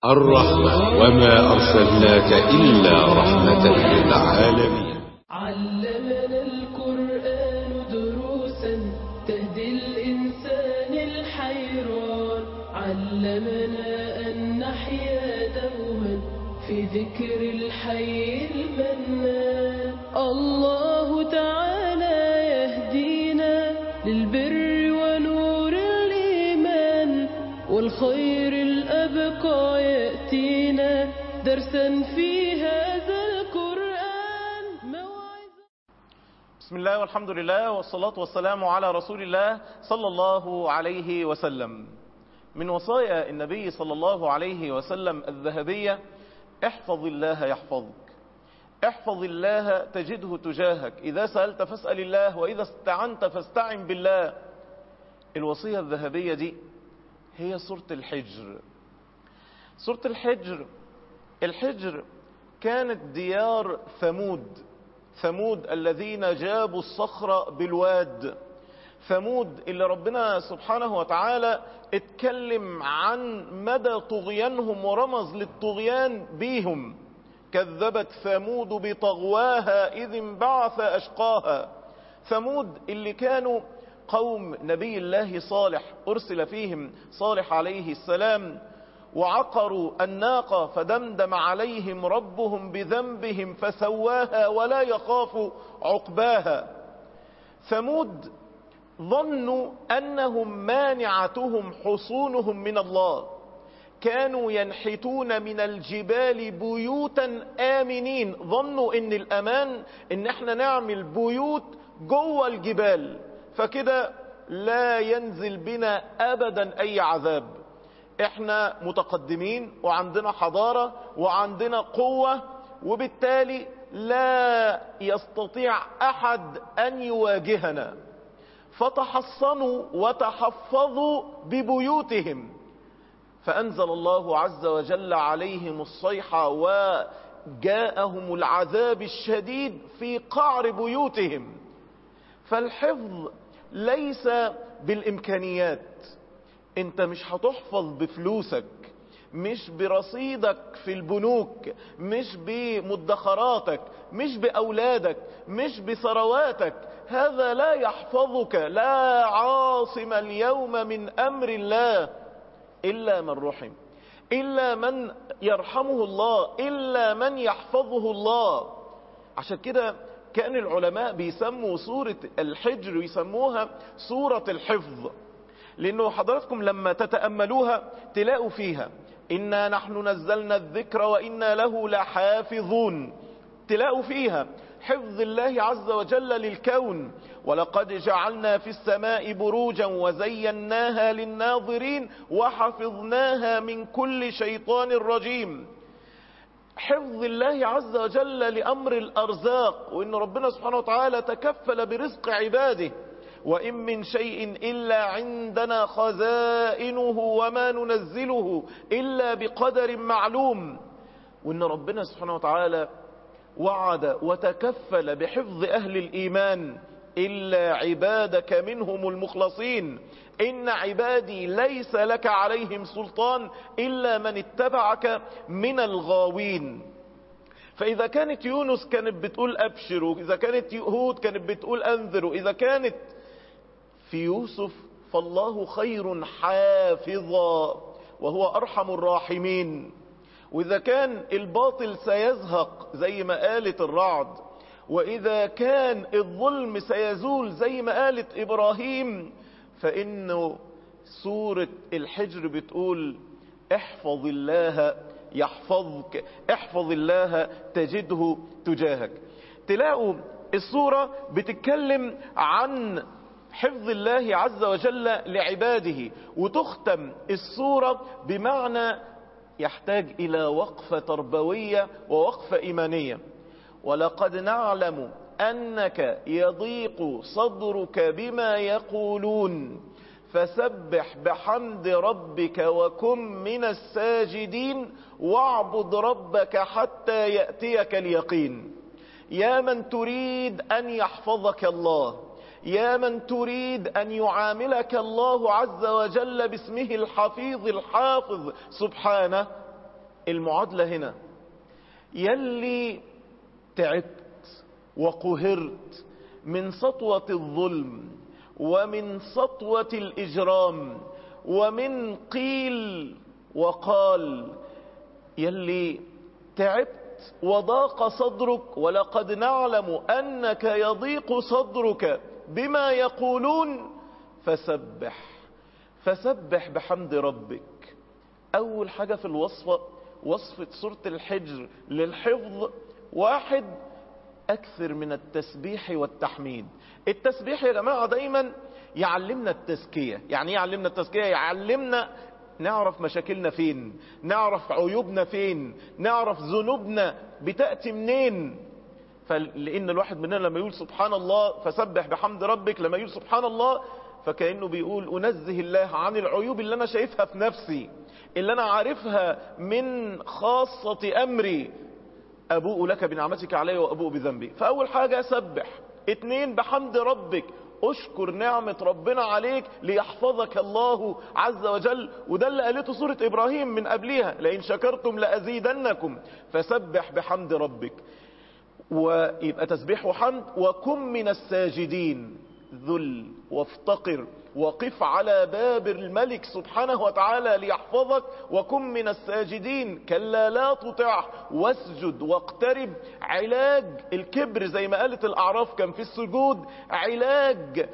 الرحمة وما أرسلناك إلا رحمة للعالمين علمنا القرآن دروسا تهدي الإنسان الحيران علمنا أن نحيا دوما في ذكر الحي المنان الله تعالى يهدينا للبر ونور الإيمان والخير الأبقى يأتينا درسا في هذا القرآن موعظة بسم الله والحمد لله والصلاة والسلام على رسول الله صلى الله عليه وسلم من وصايا النبي صلى الله عليه وسلم الذهبية احفظ الله يحفظك احفظ الله تجده تجاهك إذا سألت فاسأل الله وإذا استعنت فاستعن بالله الوصية الذهبية دي هي سورة الحجر سورة الحجر الحجر كانت ديار ثمود ثمود الذين جابوا الصخرة بالواد ثمود اللي ربنا سبحانه وتعالى اتكلم عن مدى طغيانهم ورمز للطغيان بيهم كذبت ثمود بطغواها إذ انبعث أشقاها ثمود اللي كانوا قوم نبي الله صالح أرسل فيهم صالح عليه السلام وعقروا الناقة فدمدم عليهم ربهم بذنبهم فسواها ولا يخاف عقباها ثمود ظنوا أنهم مانعتهم حصونهم من الله كانوا ينحتون من الجبال بيوتا آمنين ظنوا ان الأمان ان احنا نعمل بيوت جوه الجبال فكده لا ينزل بنا أبدا أي عذاب احنا متقدمين وعندنا حضارة وعندنا قوة وبالتالي لا يستطيع أحد أن يواجهنا فتحصنوا وتحفظوا ببيوتهم فأنزل الله عز وجل عليهم الصيحة وجاءهم العذاب الشديد في قعر بيوتهم فالحفظ ليس بالإمكانيات انت مش هتحفظ بفلوسك مش برصيدك في البنوك مش بمدخراتك مش بأولادك مش بثرواتك هذا لا يحفظك لا عاصم اليوم من أمر الله إلا من رحم إلا من يرحمه الله إلا من يحفظه الله عشان كده كان العلماء بيسموا سورة الحجر يسموها سورة الحفظ لأنه حضراتكم لما تتأملوها تلاقوا فيها إنا نحن نزلنا الذكر وإنا له لحافظون تلاقوا فيها حفظ الله عز وجل للكون ولقد جعلنا في السماء بروجا وزيناها للناظرين وحفظناها من كل شيطان رجيم حفظ الله عز وجل لأمر الأرزاق وإن ربنا سبحانه وتعالى تكفل برزق عباده وإن من شيء إلا عندنا خزائنه وما ننزله إلا بقدر معلوم وإن ربنا سبحانه وتعالى وعد وتكفل بحفظ أهل الإيمان إلا عبادك منهم المخلصين إن عبادي ليس لك عليهم سلطان إلا من اتبعك من الغاوين فإذا كانت يونس كانت بتقول أبشروا إذا كانت هود كانت بتقول أنذروا إذا كانت في يوسف فالله خير حافظا وهو أرحم الراحمين وإذا كان الباطل سيزهق زي ما قالت الرعد وإذا كان الظلم سيزول زي ما قالت إبراهيم فإنه سورة الحجر بتقول احفظ الله يحفظك احفظ الله تجده تجاهك تلاقوا السورة بتتكلم عن حفظ الله عز وجل لعباده وتختم السورة بمعنى يحتاج إلى وقفة تربوية ووقفة إيمانية ولقد نعلم أنك يضيق صدرك بما يقولون فسبح بحمد ربك وكن من الساجدين واعبد ربك حتى يأتيك اليقين يا من تريد أن يحفظك الله يا من تريد أن يعاملك الله عز وجل باسمه الحفيظ الحافظ سبحانه المعادلة هنا يلي تعبت وقهرت من سطوة الظلم ومن سطوة الإجرام ومن قيل وقال يلي تعبت وضاق صدرك ولقد نعلم أنك يضيق صدرك بما يقولون فسبح فسبح بحمد ربك أول حاجة في الوصفة وصفة سورة الحجر للحفظ واحد أكثر من التسبيح والتحميد التسبيح يا جماعة دايما يعلمنا التزكية يعني يعلمنا التزكية يعلمنا نعرف مشاكلنا فين نعرف عيوبنا فين نعرف ذنوبنا بتأتي منين فلأن الواحد مننا لما يقول سبحان الله فسبح بحمد ربك لما يقول سبحان الله فكأنه بيقول أنزه الله عن العيوب اللي أنا شايفها في نفسي اللي أنا عارفها من خاصة أمري أبوء لك بنعمتك علي وأبوء بذنبي فأول حاجة سبح اتنين بحمد ربك اشكر نعمة ربنا عليك ليحفظك الله عز وجل وده اللي قالته سورة إبراهيم من قبلها لئن شكرتم لأزيدنكم فسبح بحمد ربك ويبقى تسبيح وحمد وكن من الساجدين ذل وافتقر وقف على باب الملك سبحانه وتعالى ليحفظك وكن من الساجدين كلا لا تطع واسجد واقترب علاج الكبر زي ما قالت الأعراف كان في السجود علاج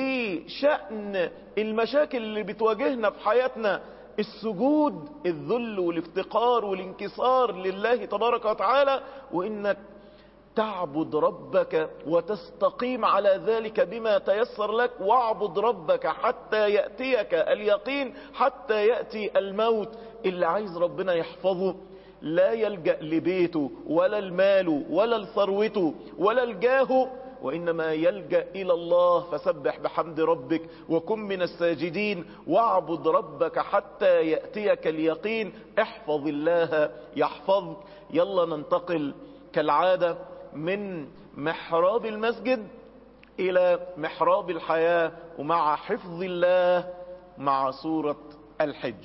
لشأن المشاكل اللي بتواجهنا في حياتنا السجود الذل والافتقار والانكسار لله تبارك وتعالى وإنك تعبد ربك وتستقيم على ذلك بما تيسر لك واعبد ربك حتى يأتيك اليقين حتى يأتي الموت اللي عايز ربنا يحفظه لا يلجأ لبيته ولا المال ولا الثروته ولا الجاه وإنما يلجأ إلى الله فسبح بحمد ربك وكن من الساجدين واعبد ربك حتى يأتيك اليقين احفظ الله يحفظك يلا ننتقل كالعادة من محراب المسجد إلى محراب الحياة ومع حفظ الله مع سورة الحج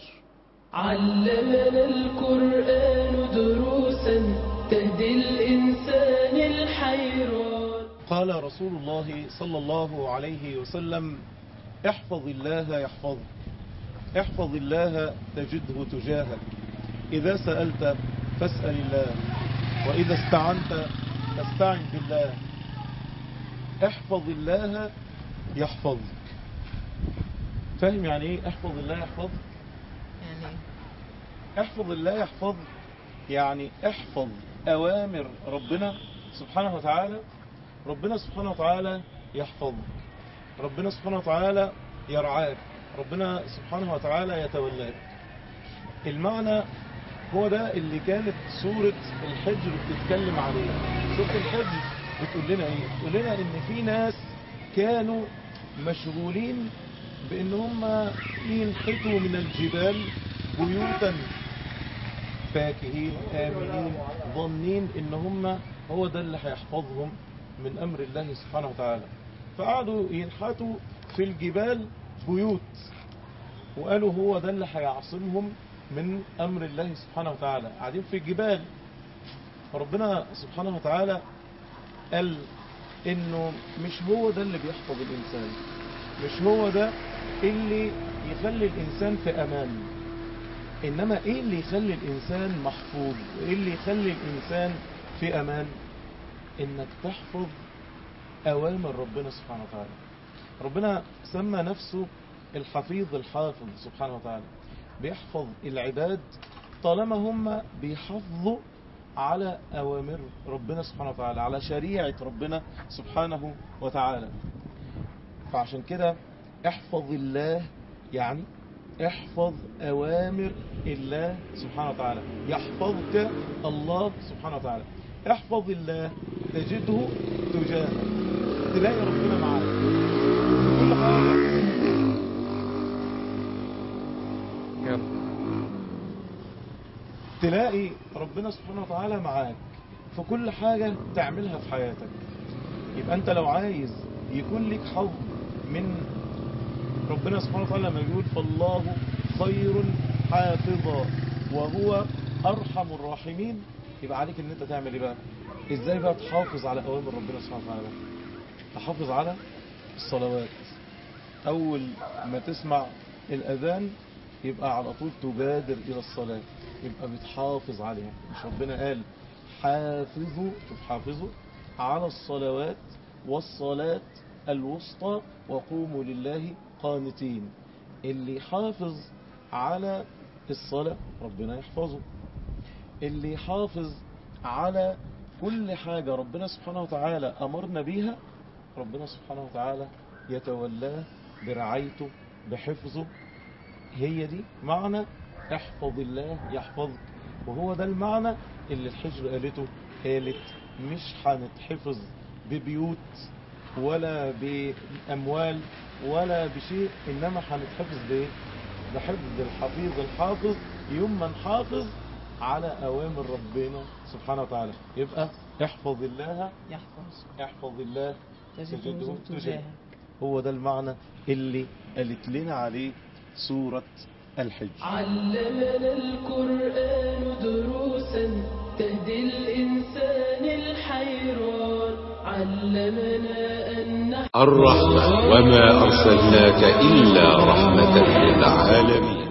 علمنا القرآن دروسا تهدي الإنسان الحيران قال رسول الله صلى الله عليه وسلم احفظ الله يحفظك احفظ الله تجده تجاهك إذا سألت فاسأل الله وإذا استعنت فاستعن بالله احفظ الله يحفظك فاهم يعني ايه احفظ الله يحفظك يعني احفظ الله يحفظك يعني احفظ اوامر ربنا سبحانه وتعالى ربنا سبحانه وتعالى يحفظك ربنا سبحانه وتعالى يرعاك ربنا سبحانه وتعالى يتولاك المعنى هو ده اللي كانت سورة الحجر بتتكلم عليه سورة الحجر بتقول لنا ايه بتقول لنا ان في ناس كانوا مشغولين بان هم ينحتوا من الجبال بيوتا فاكهين آمنين ظنين ان هم هو ده اللي هيحفظهم من امر الله سبحانه وتعالى فقعدوا ينحتوا في الجبال بيوت وقالوا هو ده اللي هيعصمهم من امر الله سبحانه وتعالى قاعدين في الجبال فربنا سبحانه وتعالى قال انه مش هو ده اللي بيحفظ الانسان مش هو ده اللي يخلي الانسان في امان انما ايه اللي يخلي الانسان محفوظ وايه اللي يخلي الانسان في امان انك تحفظ اوامر ربنا سبحانه وتعالى ربنا سمى نفسه الحفيظ الحافظ سبحانه وتعالى بيحفظ العباد طالما هم بيحافظوا على أوامر ربنا سبحانه وتعالى على شريعة ربنا سبحانه وتعالى فعشان كده احفظ الله يعني احفظ أوامر الله سبحانه وتعالى يحفظك الله سبحانه وتعالى احفظ الله تجده تجاهك تلاقي ربنا معاك في كل حاجة تلاقي ربنا سبحانه وتعالى معاك في كل حاجة تعملها في حياتك يبقى انت لو عايز يكون لك حظ من ربنا سبحانه وتعالى لما يقول فالله خير حافظا وهو ارحم الراحمين يبقى عليك ان انت تعمل ايه بقى ازاي بقى تحافظ على اوامر ربنا سبحانه وتعالى تحافظ على الصلوات اول ما تسمع الاذان يبقى على طول تبادر الى الصلاه يبقى بتحافظ عليها مش ربنا قال حافظوا شوف حافظوا على الصلوات والصلاة الوسطى وقوموا لله قانتين اللي حافظ على الصلاة ربنا يحفظه اللي حافظ على كل حاجة ربنا سبحانه وتعالى أمرنا بيها ربنا سبحانه وتعالى يتولاه برعايته بحفظه هي دي معنى احفظ الله يحفظك وهو ده المعنى اللي الحجر قالته قالت مش هنتحفظ ببيوت ولا بأموال ولا بشيء إنما هنتحفظ بإيه؟ بحفظ الحفيظ الحافظ يوم ما نحافظ على أوامر ربنا سبحانه وتعالى يبقى احفظ الله يحفظ احفظ الله تجده تجده تجاهك تجاهك هو ده المعنى اللي قالت لنا عليه سورة الحج علمنا القرآن دروسا تهدي الإنسان الحيران علمنا أن نحفظ الرحمة وما أرسلناك إلا رحمة للعالمين